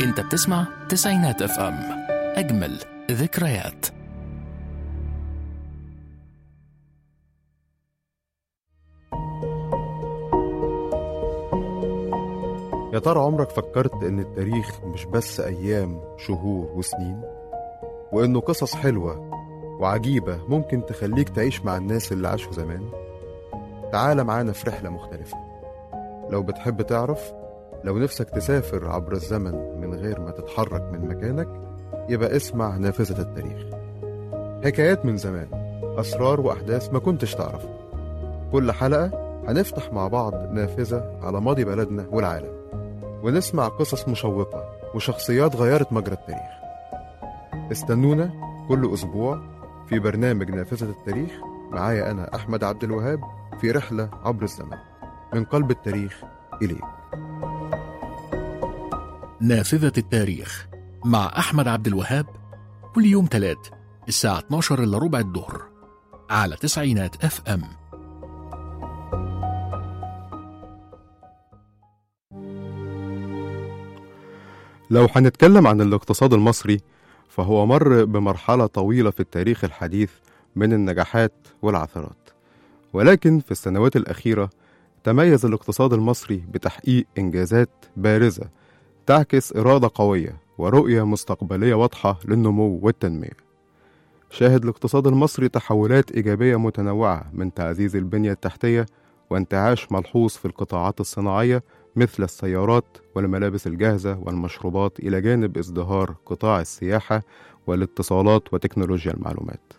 انت بتسمع تسعينات اف ام اجمل ذكريات يا ترى عمرك فكرت إن التاريخ مش بس أيام شهور وسنين وإنه قصص حلوة وعجيبة ممكن تخليك تعيش مع الناس اللي عاشوا زمان تعال معانا في رحلة مختلفة لو بتحب تعرف لو نفسك تسافر عبر الزمن من غير ما تتحرك من مكانك يبقى اسمع نافذة التاريخ حكايات من زمان أسرار وأحداث ما كنتش تعرفها كل حلقة هنفتح مع بعض نافذة على ماضي بلدنا والعالم ونسمع قصص مشوقة وشخصيات غيرت مجرى التاريخ استنونا كل أسبوع في برنامج نافذة التاريخ معايا أنا أحمد عبد الوهاب في رحلة عبر الزمن من قلب التاريخ إليك نافذة التاريخ مع أحمد عبد الوهاب كل يوم تلات الساعة 12 إلا ربع الظهر على تسعينات اف ام لو هنتكلم عن الاقتصاد المصري فهو مر بمرحلة طويلة في التاريخ الحديث من النجاحات والعثرات ولكن في السنوات الأخيرة تميز الاقتصاد المصري بتحقيق إنجازات بارزة تعكس إرادة قوية ورؤية مستقبلية واضحة للنمو والتنمية شاهد الاقتصاد المصري تحولات إيجابية متنوعة من تعزيز البنية التحتية وانتعاش ملحوظ في القطاعات الصناعية مثل السيارات والملابس الجاهزة والمشروبات إلى جانب ازدهار قطاع السياحة والاتصالات وتكنولوجيا المعلومات.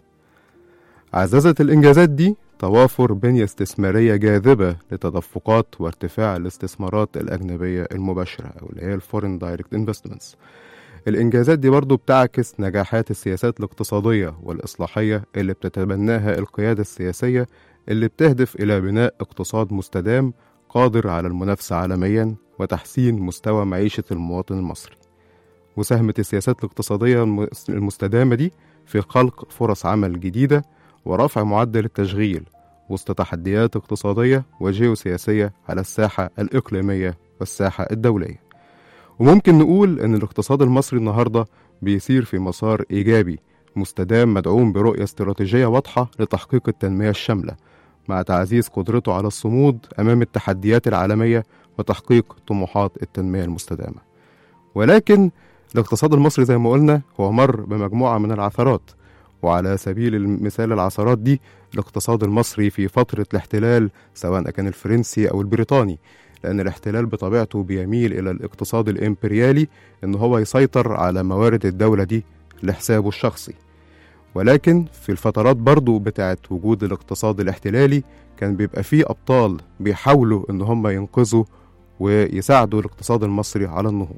عززت الإنجازات دي توافر بنية استثمارية جاذبة لتدفقات وارتفاع الاستثمارات الأجنبية المباشرة أو اللي هي الفورين دايركت انفستمنتس. الإنجازات دي برضو بتعكس نجاحات السياسات الاقتصادية والإصلاحية اللي بتتبناها القيادة السياسية اللي بتهدف إلى بناء اقتصاد مستدام قادر على المنافسة عالميا وتحسين مستوى معيشة المواطن المصري وساهمت السياسات الاقتصادية المستدامة دي في خلق فرص عمل جديدة ورفع معدل التشغيل وسط تحديات اقتصادية وجيوسياسية على الساحة الإقليمية والساحة الدولية وممكن نقول إن الاقتصاد المصري النهاردة بيسير في مسار إيجابي مستدام مدعوم برؤية استراتيجية واضحة لتحقيق التنمية الشاملة مع تعزيز قدرته على الصمود أمام التحديات العالمية وتحقيق طموحات التنمية المستدامة ولكن الاقتصاد المصري زي ما قلنا هو مر بمجموعة من العثرات وعلى سبيل المثال العثرات دي الاقتصاد المصري في فترة الاحتلال سواء كان الفرنسي أو البريطاني لأن الاحتلال بطبيعته بيميل إلى الاقتصاد الإمبريالي إن هو يسيطر على موارد الدولة دي لحسابه الشخصي ولكن في الفترات برضو بتاعت وجود الاقتصاد الاحتلالي كان بيبقى فيه أبطال بيحاولوا إن هم ينقذوا ويساعدوا الاقتصاد المصري على النهوض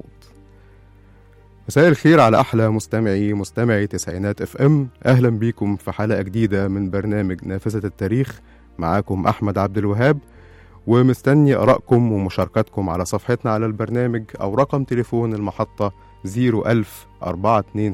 مساء الخير على أحلى مستمعي مستمعي تسعينات اف ام أهلا بيكم في حلقة جديدة من برنامج نافذة التاريخ معاكم أحمد عبد الوهاب ومستني آرائكم ومشاركاتكم على صفحتنا على البرنامج أو رقم تليفون المحطة 01000 427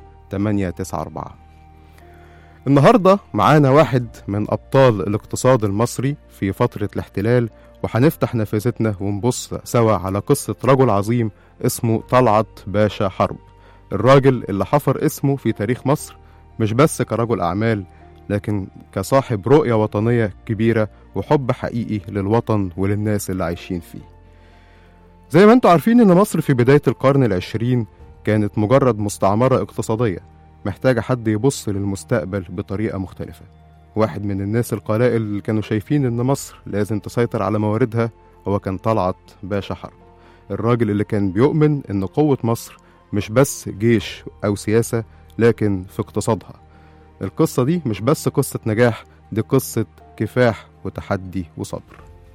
894 النهاردة معانا واحد من أبطال الاقتصاد المصري في فترة الاحتلال وهنفتح نافذتنا ونبص سوا على قصة رجل عظيم اسمه طلعت باشا حرب الراجل اللي حفر اسمه في تاريخ مصر مش بس كرجل أعمال لكن كصاحب رؤية وطنية كبيرة وحب حقيقي للوطن وللناس اللي عايشين فيه زي ما انتم عارفين ان مصر في بداية القرن العشرين كانت مجرد مستعمرة اقتصادية محتاجة حد يبص للمستقبل بطريقة مختلفة واحد من الناس القلائل اللي كانوا شايفين إن مصر لازم تسيطر على مواردها هو كان طلعت باشا حرب الراجل اللي كان بيؤمن إن قوة مصر مش بس جيش أو سياسة لكن في اقتصادها القصة دي مش بس قصة نجاح دي قصة كفاح وتحدي وصبر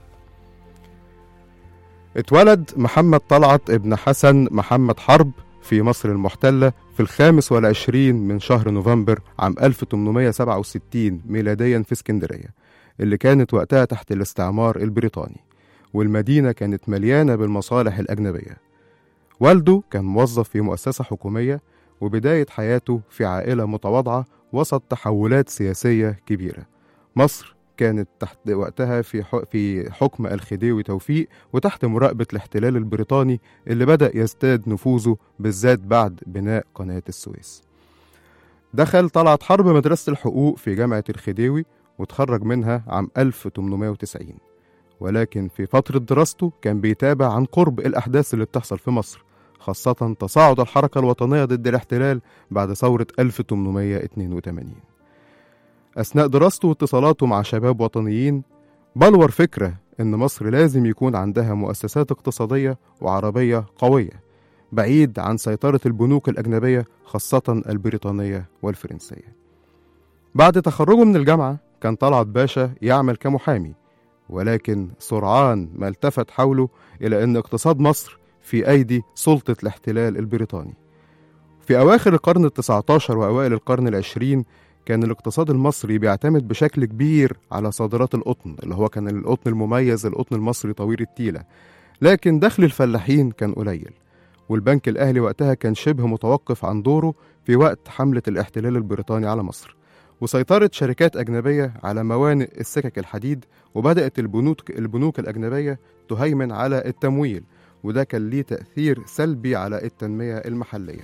اتولد محمد طلعت ابن حسن محمد حرب في مصر المحتلة في الخامس والعشرين من شهر نوفمبر عام 1867 ميلاديا في اسكندرية اللي كانت وقتها تحت الاستعمار البريطاني والمدينة كانت مليانة بالمصالح الأجنبية والده كان موظف في مؤسسة حكومية وبداية حياته في عائلة متواضعة وسط تحولات سياسية كبيرة مصر كانت تحت وقتها في ح- في حكم الخديوي توفيق وتحت مراقبة الاحتلال البريطاني اللي بدأ يزداد نفوذه بالذات بعد بناء قناة السويس. دخل طلعت حرب مدرسة الحقوق في جامعة الخديوي وتخرج منها عام 1890 ولكن في فترة دراسته كان بيتابع عن قرب الأحداث اللي بتحصل في مصر خاصة تصاعد الحركة الوطنية ضد الاحتلال بعد ثورة 1882 أثناء دراسته واتصالاته مع شباب وطنيين بلور فكرة إن مصر لازم يكون عندها مؤسسات اقتصادية وعربية قوية بعيد عن سيطرة البنوك الأجنبية خاصة البريطانية والفرنسية بعد تخرجه من الجامعة كان طلعت باشا يعمل كمحامي ولكن سرعان ما التفت حوله إلى أن اقتصاد مصر في أيدي سلطة الاحتلال البريطاني في أواخر القرن التسعة عشر وأوائل القرن العشرين كان الاقتصاد المصري بيعتمد بشكل كبير على صادرات القطن اللي هو كان القطن المميز القطن المصري طويل التيلة لكن دخل الفلاحين كان قليل والبنك الأهلي وقتها كان شبه متوقف عن دوره في وقت حملة الاحتلال البريطاني على مصر وسيطرت شركات أجنبية على موانئ السكك الحديد وبدأت البنوك, البنوك الأجنبية تهيمن على التمويل وده كان ليه تأثير سلبي على التنمية المحلية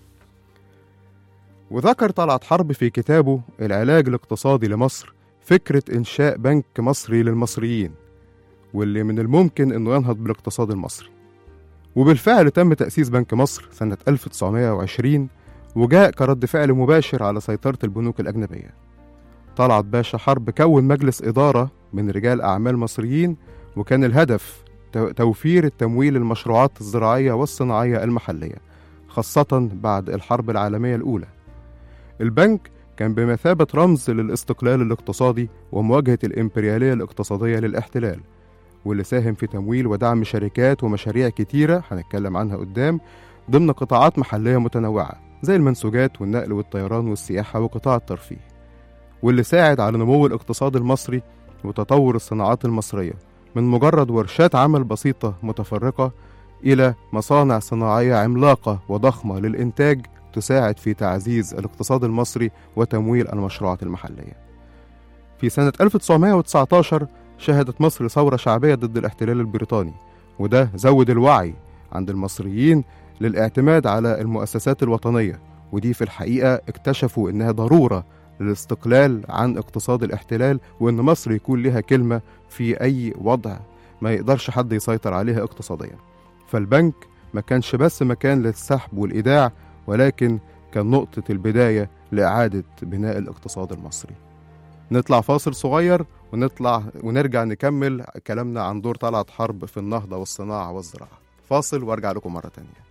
وذكر طلعت حرب في كتابه العلاج الاقتصادي لمصر فكرة إنشاء بنك مصري للمصريين واللي من الممكن أنه ينهض بالاقتصاد المصري وبالفعل تم تأسيس بنك مصر سنة 1920 وجاء كرد فعل مباشر على سيطرة البنوك الأجنبية طلعت باشا حرب كون مجلس إدارة من رجال أعمال مصريين وكان الهدف تو- توفير التمويل للمشروعات الزراعية والصناعية المحلية خاصة بعد الحرب العالمية الأولى البنك كان بمثابة رمز للاستقلال الاقتصادي ومواجهة الإمبريالية الاقتصادية للاحتلال واللي ساهم في تمويل ودعم شركات ومشاريع كتيرة هنتكلم عنها قدام ضمن قطاعات محلية متنوعة زي المنسوجات والنقل والطيران والسياحة وقطاع الترفيه واللي ساعد على نمو الاقتصاد المصري وتطور الصناعات المصرية من مجرد ورشات عمل بسيطة متفرقة إلى مصانع صناعية عملاقة وضخمة للإنتاج تساعد في تعزيز الاقتصاد المصري وتمويل المشروعات المحلية. في سنة 1919 شهدت مصر ثورة شعبية ضد الاحتلال البريطاني وده زود الوعي عند المصريين للاعتماد على المؤسسات الوطنية ودي في الحقيقة اكتشفوا إنها ضرورة للاستقلال عن اقتصاد الاحتلال وإن مصر يكون لها كلمة في أي وضع ما يقدرش حد يسيطر عليها اقتصاديا فالبنك ما كانش بس مكان للسحب والإيداع ولكن كان نقطة البداية لإعادة بناء الاقتصاد المصري نطلع فاصل صغير ونطلع ونرجع نكمل كلامنا عن دور طلعت حرب في النهضة والصناعة والزراعة فاصل وارجع لكم مرة تانية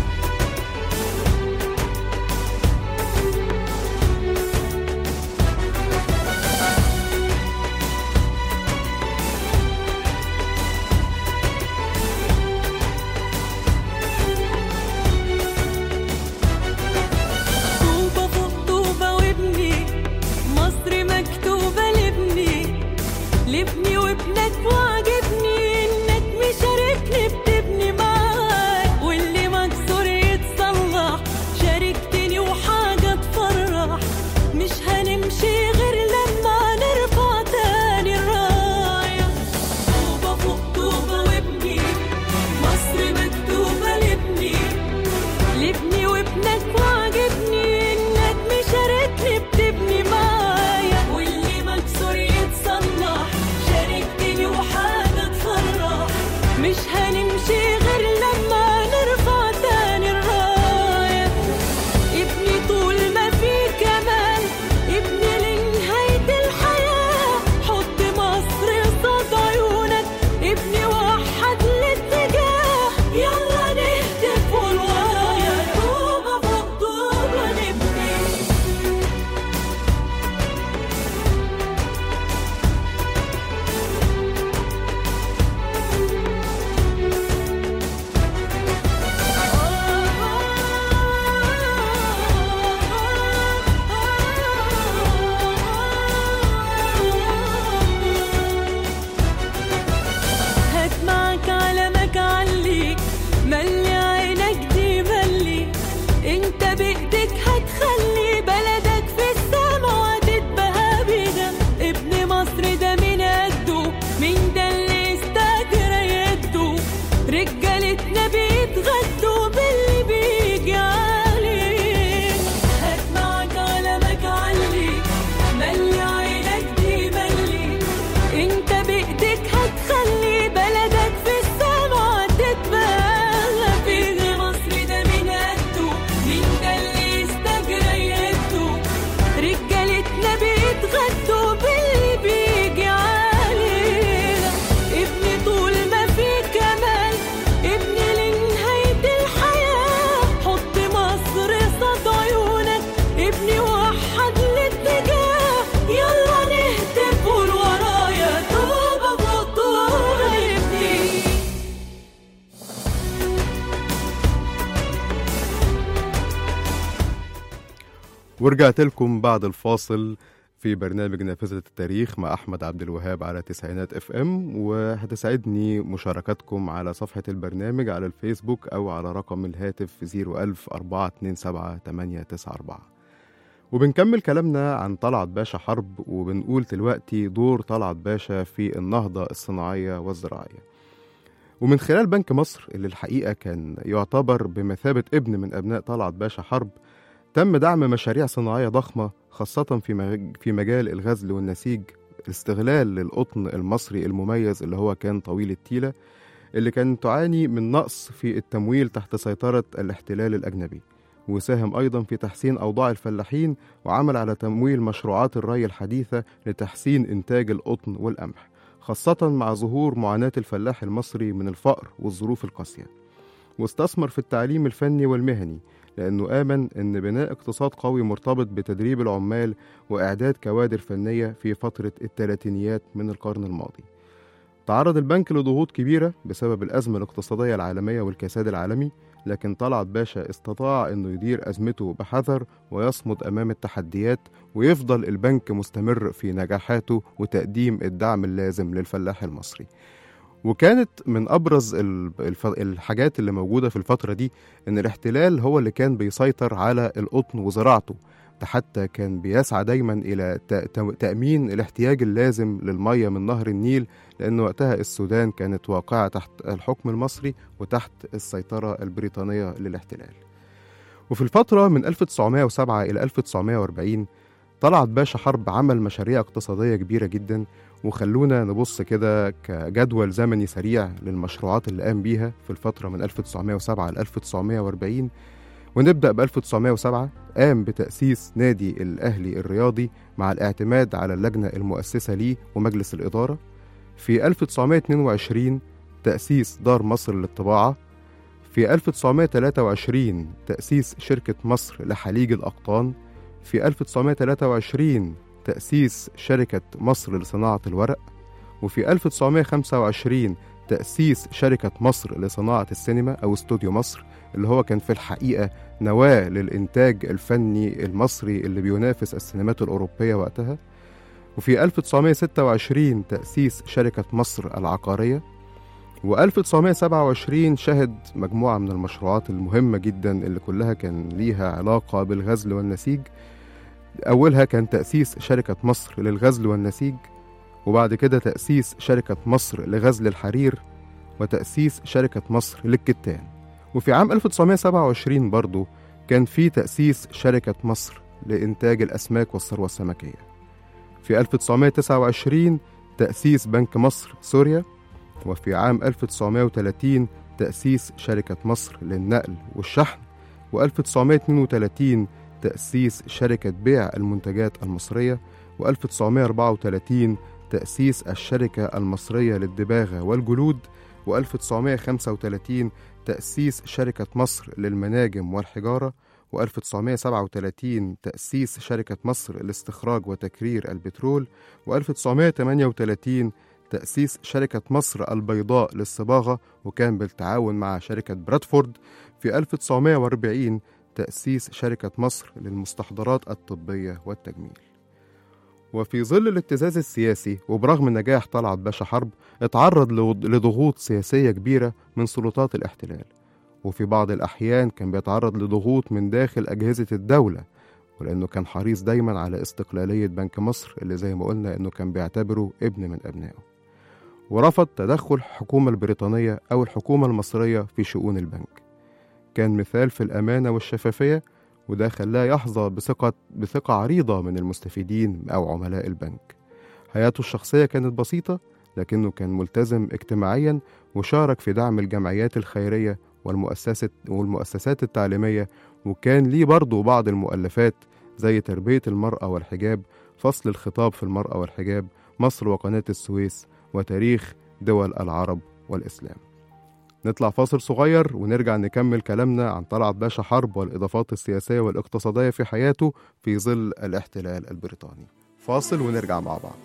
طوبة فوق طوبة وابني مصر مكتوبة لابني لابني وابنك وعجبني انك مشاركني بتبني معاك واللي رجالتنا بيتغدوا باللي بيجي عليه هات معاك على مجعلي ملي عينك دي ملي انت بايديك هتخلي بلدك في السما تتباهى في مصر ده من قده مين ده اللي يستجرى يده رجالتنا بيتغدوا باللي بيجي علينا ابني طول ما في كمال ابني لنهاية الحياة حط مصر قصاد عيونك ابني وحد الاتجاه يلا نهتف قول ورايا طوبة بطولة ابني ورجعت لكم بعد الفاصل في برنامج نافذة التاريخ مع أحمد عبد الوهاب على تسعينات اف ام وهتسعدني مشاركتكم على صفحة البرنامج على الفيسبوك أو على رقم الهاتف 01000 427 894 وبنكمل كلامنا عن طلعت باشا حرب وبنقول دلوقتي دور طلعت باشا في النهضة الصناعية والزراعية ومن خلال بنك مصر اللي الحقيقة كان يعتبر بمثابة ابن من أبناء طلعت باشا حرب تم دعم مشاريع صناعية ضخمة خاصة في مج- في مجال الغزل والنسيج استغلال للقطن المصري المميز اللي هو كان طويل التيلة اللي كان تعاني من نقص في التمويل تحت سيطرة الاحتلال الأجنبي وساهم أيضا في تحسين أوضاع الفلاحين وعمل على تمويل مشروعات الري الحديثة لتحسين إنتاج القطن والقمح خاصة مع ظهور معاناة الفلاح المصري من الفقر والظروف القاسية واستثمر في التعليم الفني والمهني لأنه آمن أن بناء اقتصاد قوي مرتبط بتدريب العمال وإعداد كوادر فنية في فترة الثلاثينيات من القرن الماضي تعرض البنك لضغوط كبيرة بسبب الأزمة الاقتصادية العالمية والكساد العالمي لكن طلعت باشا استطاع أنه يدير أزمته بحذر ويصمد أمام التحديات ويفضل البنك مستمر في نجاحاته وتقديم الدعم اللازم للفلاح المصري وكانت من ابرز ال- الف- الحاجات اللي موجوده في الفتره دي ان الاحتلال هو اللي كان بيسيطر على القطن وزراعته ده حتى كان بيسعى دايما الى ت- ت- تامين الاحتياج اللازم للميه من نهر النيل لان وقتها السودان كانت واقعه تحت الحكم المصري وتحت السيطره البريطانيه للاحتلال وفي الفتره من 1907 الى 1940 طلعت باشا حرب عمل مشاريع اقتصاديه كبيره جدا وخلونا نبص كده كجدول زمني سريع للمشروعات اللي قام بيها في الفترة من 1907 ل 1940 ونبدأ ب 1907 قام بتأسيس نادي الأهلي الرياضي مع الاعتماد على اللجنة المؤسسة ليه ومجلس الإدارة في 1922 تأسيس دار مصر للطباعة في 1923 تأسيس شركة مصر لحليج الأقطان في 1923 تأسيس شركة مصر لصناعة الورق وفي 1925 تأسيس شركة مصر لصناعة السينما أو استوديو مصر اللي هو كان في الحقيقة نواة للإنتاج الفني المصري اللي بينافس السينمات الأوروبية وقتها وفي 1926 تأسيس شركة مصر العقارية و1927 شهد مجموعة من المشروعات المهمة جدا اللي كلها كان ليها علاقة بالغزل والنسيج أولها كان تأسيس شركة مصر للغزل والنسيج وبعد كده تأسيس شركة مصر لغزل الحرير وتأسيس شركة مصر للكتان وفي عام 1927 برضو كان في تأسيس شركة مصر لإنتاج الأسماك والثروة السمكية في 1929 تأسيس بنك مصر سوريا وفي عام 1930 تأسيس شركة مصر للنقل والشحن و1932 تأسيس شركة بيع المنتجات المصرية و1934 تأسيس الشركة المصرية للدباغة والجلود و1935 تأسيس شركة مصر للمناجم والحجارة و1937 تأسيس شركة مصر لاستخراج وتكرير البترول و1938 تأسيس شركة مصر البيضاء للصباغة وكان بالتعاون مع شركة برادفورد في 1940 تأسيس شركة مصر للمستحضرات الطبية والتجميل وفي ظل الابتزاز السياسي وبرغم نجاح طلعت باشا حرب اتعرض لض- لضغوط سياسية كبيرة من سلطات الاحتلال وفي بعض الأحيان كان بيتعرض لضغوط من داخل أجهزة الدولة ولأنه كان حريص دايما على استقلالية بنك مصر اللي زي ما قلنا إنه كان بيعتبره ابن من أبنائه ورفض تدخل الحكومة البريطانية أو الحكومة المصرية في شؤون البنك كان مثال في الأمانة والشفافية وده خلاه يحظى بثقة بثقة عريضة من المستفيدين أو عملاء البنك حياته الشخصية كانت بسيطة لكنه كان ملتزم اجتماعيا وشارك في دعم الجمعيات الخيرية والمؤسسات والمؤسسات التعليمية وكان ليه برضه بعض المؤلفات زي تربية المرأة والحجاب فصل الخطاب في المرأة والحجاب مصر وقناة السويس وتاريخ دول العرب والإسلام نطلع فاصل صغير ونرجع نكمل كلامنا عن طلعت باشا حرب والإضافات السياسية والاقتصادية في حياته في ظل الاحتلال البريطاني فاصل ونرجع مع بعض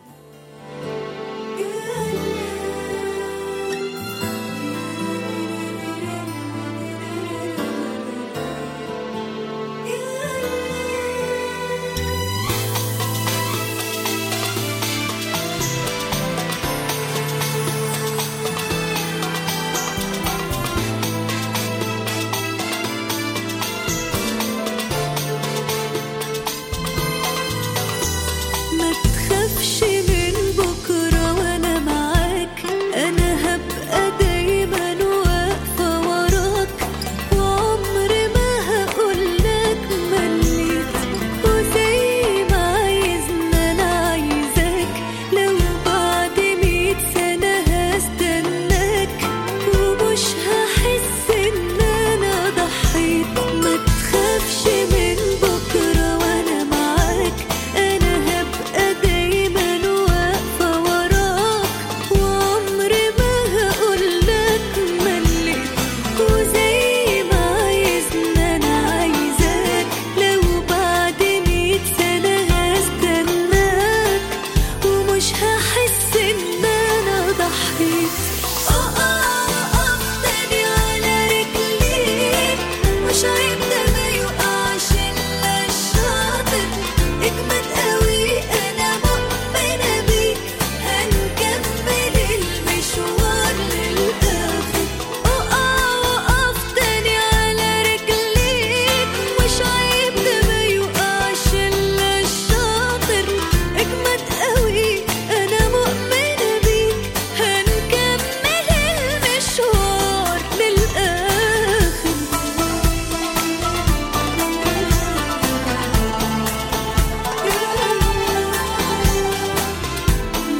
ما تخافش من بكرة وأنا معاك أنا هبقى دايما واقفة وراك وعمري ما هقولك مليت وزي ما عايزنا أنا عايزاك لو بعد مية سنة هستناك ومش هحس إن أنا ضحيت ما تخافش من بكرة وأنا معاك أنا هبقى دايما واقفة وراك وعمري ما هقولك مليت وزي ما عايزنا أنا عايزاك لو بعد مية سنة هستناك ومش هحس إن أنا ضحيت أقف تاني على رجليك مش عيب ده ما يقعش إلا الشاطر اجمد قوي أنا مؤمنة بيك هنكمل المشوار للآخر أقف تاني على رجليك مش عيب ده ما يقعش إلا الشاطر اجمد قوي أنا مؤمنة بيك هنكمل المشوار للآخر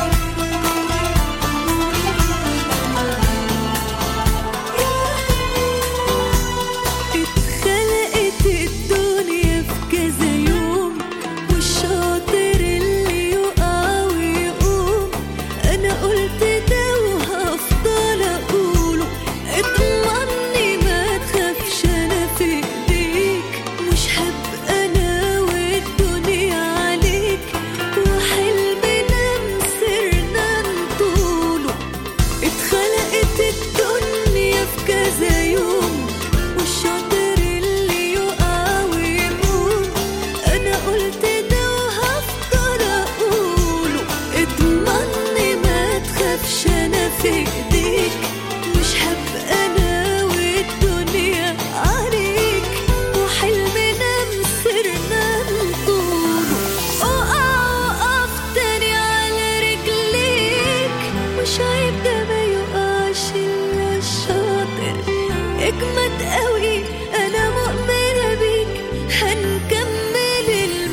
اتخلقت الدنيا في كذا يوم والشاطر اللي يقع ويقوم انا قلت ده وهفضل اقوله اطمني ما تخافش انا في ايديك مش هبقى انا والدنيا عليك وحلمنا مسرنا نطوله اتخلقت الدنيا في كذا يوم والشاطر اللي يقع ويقوم انا قلت ده وهفضل اقوله اضمني ما تخافش انا في ايديك مش هبقى انا والدنيا عليك وحلمنا مسرنا نطوله اقف تاني على رجليك مش عيب ده ما يقعش الا الشاطر اجمد قوي انا مؤمنة بيك هنكمل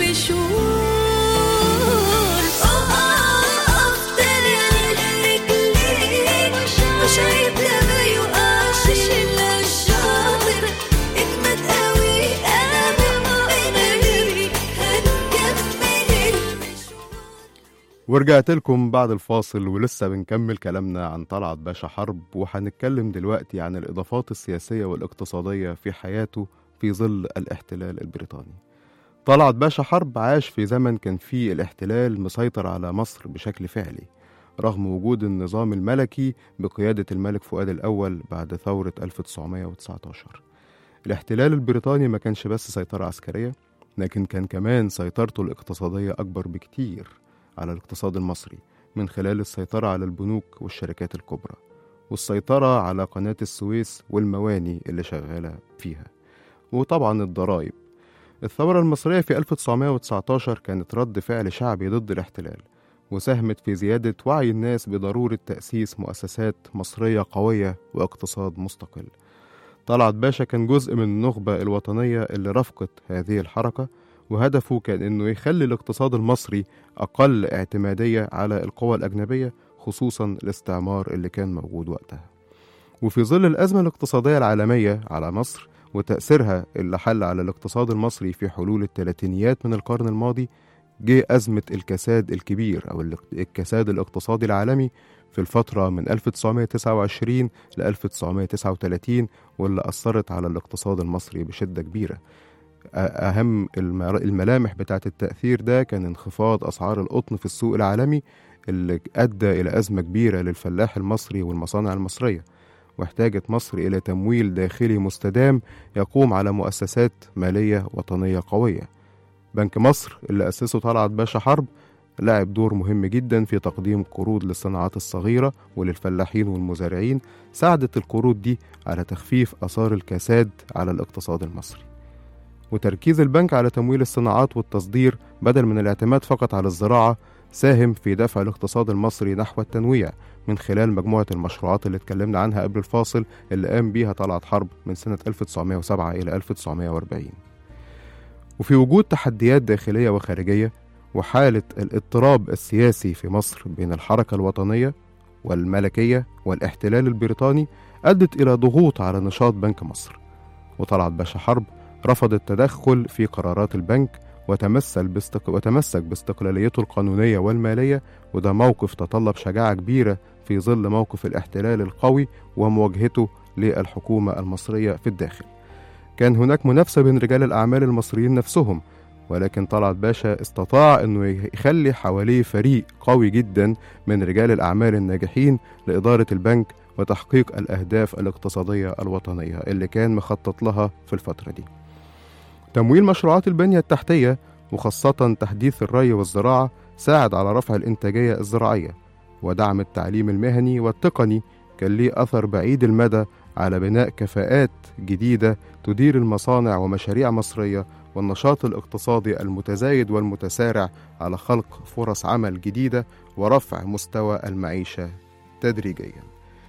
المشوار اقف تاني على رجليك مش عيب ده ما يقعش الا الشاطر اجمد قوي انا مؤمنة بيك هنكمل المشوار ورجعت لكم بعد الفاصل ولسه بنكمل كلامنا عن طلعت باشا حرب وهنتكلم دلوقتي عن الإضافات السياسية والاقتصادية في حياته في ظل الاحتلال البريطاني طلعت باشا حرب عاش في زمن كان فيه الاحتلال مسيطر على مصر بشكل فعلي رغم وجود النظام الملكي بقيادة الملك فؤاد الأول بعد ثورة 1919 الاحتلال البريطاني ما كانش بس سيطرة عسكرية لكن كان كمان سيطرته الاقتصادية أكبر بكتير على الاقتصاد المصري من خلال السيطرة على البنوك والشركات الكبرى والسيطرة على قناة السويس والمواني اللي شغالة فيها وطبعا الضرائب الثورة المصرية في 1919 كانت رد فعل شعبي ضد الاحتلال وساهمت في زيادة وعي الناس بضرورة تأسيس مؤسسات مصرية قوية واقتصاد مستقل طلعت باشا كان جزء من النخبة الوطنية اللي رافقت هذه الحركة وهدفه كان إنه يخلي الاقتصاد المصري أقل اعتمادية على القوى الأجنبية خصوصا الاستعمار اللي كان موجود وقتها وفي ظل الأزمة الاقتصادية العالمية على مصر وتأثيرها اللي حل على الاقتصاد المصري في حلول الثلاثينيات من القرن الماضي جه أزمة الكساد الكبير أو الاق- الكساد الاقتصادي العالمي في الفترة من 1929 ل 1939 واللي أثرت على الاقتصاد المصري بشدة كبيرة أ- أهم المر- الملامح بتاعت التأثير ده كان انخفاض أسعار القطن في السوق العالمي اللي أدى إلى أزمة كبيرة للفلاح المصري والمصانع المصرية واحتاجت مصر إلى تمويل داخلي مستدام يقوم على مؤسسات مالية وطنية قوية بنك مصر اللي أسسه طلعت باشا حرب لعب دور مهم جدا في تقديم قروض للصناعات الصغيرة وللفلاحين والمزارعين ساعدت القروض دي على تخفيف آثار الكساد على الاقتصاد المصري وتركيز البنك على تمويل الصناعات والتصدير بدل من الاعتماد فقط على الزراعة ساهم في دفع الاقتصاد المصري نحو التنويع من خلال مجموعة المشروعات اللي اتكلمنا عنها قبل الفاصل اللي قام بيها طلعت حرب من سنة 1907 إلى 1940 وفي وجود تحديات داخلية وخارجية وحالة الاضطراب السياسي في مصر بين الحركة الوطنية والملكية والاحتلال البريطاني أدت إلى ضغوط على نشاط بنك مصر وطلعت باشا حرب رفض التدخل في قرارات البنك وتمثل باستق... وتمسك باستقلاليته القانونية والمالية وده موقف تطلب شجاعة كبيرة في ظل موقف الاحتلال القوي ومواجهته للحكومة المصرية في الداخل كان هناك منافسة بين رجال الأعمال المصريين نفسهم ولكن طلعت باشا استطاع أنه يخلي حواليه فريق قوي جدا من رجال الأعمال الناجحين لإدارة البنك وتحقيق الأهداف الاقتصادية الوطنية اللي كان مخطط لها في الفترة دي تمويل مشروعات البنية التحتية وخاصة تحديث الري والزراعة ساعد على رفع الإنتاجية الزراعية ودعم التعليم المهني والتقني كان ليه أثر بعيد المدى على بناء كفاءات جديدة تدير المصانع ومشاريع مصرية والنشاط الاقتصادي المتزايد والمتسارع على خلق فرص عمل جديدة ورفع مستوى المعيشة تدريجيا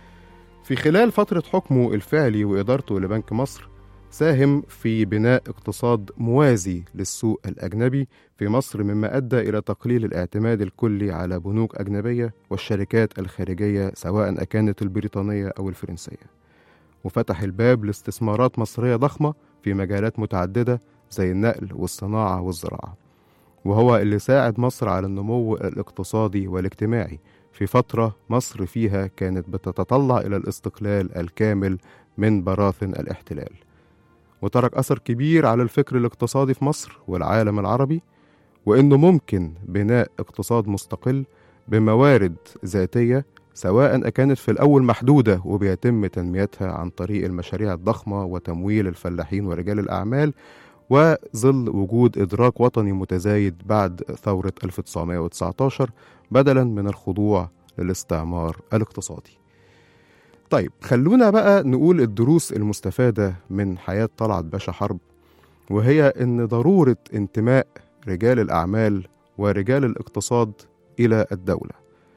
في خلال فترة حكمه الفعلي وإدارته لبنك مصر ساهم في بناء اقتصاد موازي للسوق الأجنبي في مصر مما أدى إلى تقليل الاعتماد الكلي على بنوك أجنبية والشركات الخارجية سواء كانت البريطانية أو الفرنسية وفتح الباب لاستثمارات مصرية ضخمة في مجالات متعددة زي النقل والصناعة والزراعة وهو اللي ساعد مصر على النمو الاقتصادي والاجتماعي في فترة مصر فيها كانت بتتطلع إلى الاستقلال الكامل من براثن الاحتلال وترك أثر كبير على الفكر الاقتصادي في مصر والعالم العربي وإنه ممكن بناء اقتصاد مستقل بموارد ذاتية سواء كانت في الأول محدودة وبيتم تنميتها عن طريق المشاريع الضخمة وتمويل الفلاحين ورجال الأعمال وظل وجود إدراك وطني متزايد بعد ثورة 1919 بدلا من الخضوع للاستعمار الاقتصادي طيب خلونا بقى نقول الدروس المستفادة من حياة طلعت باشا حرب وهي إن ضرورة انتماء رجال الأعمال ورجال الاقتصاد إلى الدولة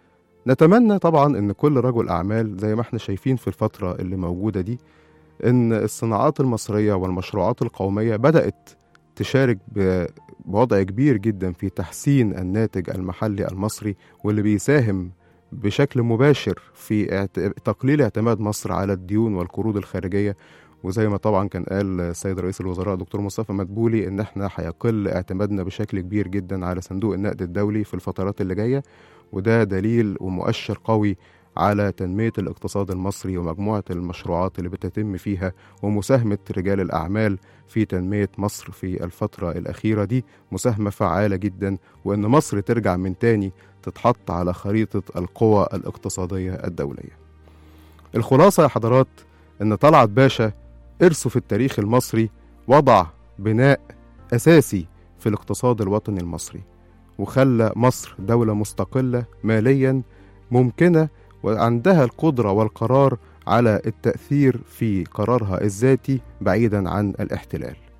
نتمنى طبعا ان كل رجل اعمال زي ما احنا شايفين في الفتره اللي موجوده دي ان الصناعات المصريه والمشروعات القوميه بدات تشارك ب- بوضع كبير جدا في تحسين الناتج المحلي المصري واللي بيساهم بشكل مباشر في اعت- تقليل اعتماد مصر على الديون والقروض الخارجيه وزي ما طبعا كان قال السيد رئيس الوزراء دكتور مصطفى مدبولي ان احنا هيقل اعتمادنا بشكل كبير جدا على صندوق النقد الدولي في الفترات اللي جايه وده دليل ومؤشر قوي على تنمية الاقتصاد المصري ومجموعة المشروعات اللي بتتم فيها ومساهمة رجال الأعمال في تنمية مصر في الفترة الأخيرة دي مساهمة فعالة جدا وإن مصر ترجع من تاني تتحط على خريطة القوى الاقتصادية الدولية الخلاصة يا حضرات إن طلعت باشا إرثه في التاريخ المصري وضع بناء أساسي في الاقتصاد الوطني المصري وخلى مصر دولة مستقلة ماليا ممكنة وعندها القدرة والقرار على التأثير في قرارها الذاتي بعيدا عن الاحتلال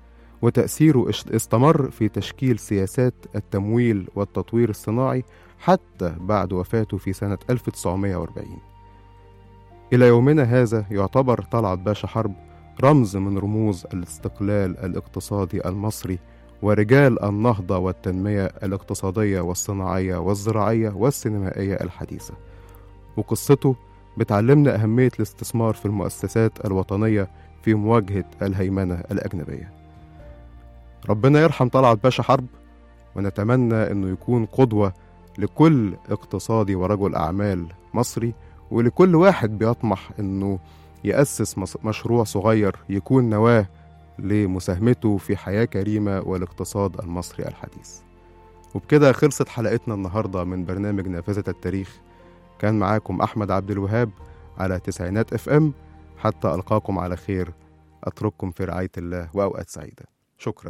وتأثيره اش- استمر في تشكيل سياسات التمويل والتطوير الصناعي حتى بعد وفاته في سنة 1940 إلى يومنا هذا يعتبر طلعت باشا حرب رمز من رموز الاستقلال الاقتصادي المصري ورجال النهضة والتنمية الاقتصادية والصناعية والزراعية والسينمائية الحديثة وقصته بتعلمنا أهمية الاستثمار في المؤسسات الوطنية في مواجهة الهيمنة الأجنبية ربنا يرحم طلعت باشا حرب ونتمنى أنه يكون قدوة لكل اقتصادي ورجل أعمال مصري ولكل واحد بيطمح أنه يأسس مس- مشروع صغير يكون نواة لمساهمته في حياة كريمة والاقتصاد المصري الحديث وبكده خلصت حلقتنا النهاردة من برنامج نافذة التاريخ كان معاكم أحمد عبد الوهاب على تسعينات اف ام حتى ألقاكم على خير أترككم في رعاية الله وأوقات سعيدة شكراً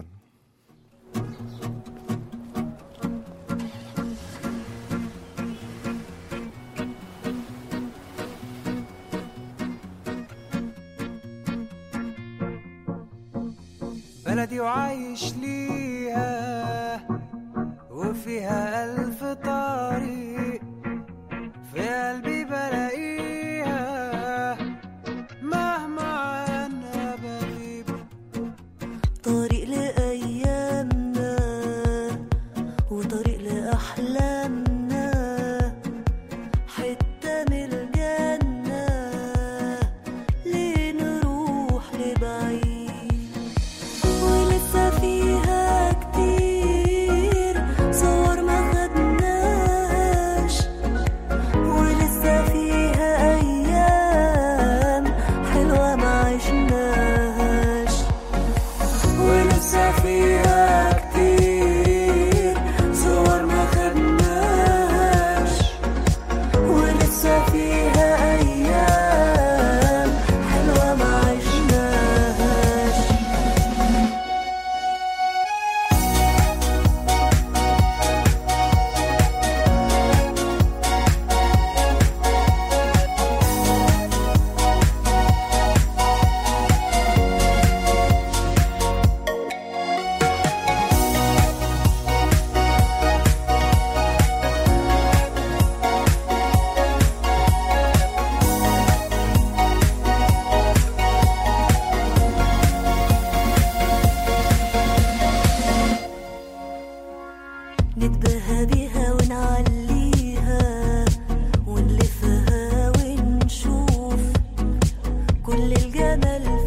بلدي وعايش ليها وفيها ألف طريق في قلبي بلاقيها مهما عنها بغيب طريق لأيامنا وطريق لأحلامنا حتة من الجنة ليه نروح لبعيد ولسه فيها كتير صور ما خدناش ولسه فيها أيام حلوة ما عشناش ولسه فيها كتير صور ما خدناش ولسه فيها أيام حلوة ما عشناهاش نتباهى بيها ونعليها ونلفها ونشوف كل الجمال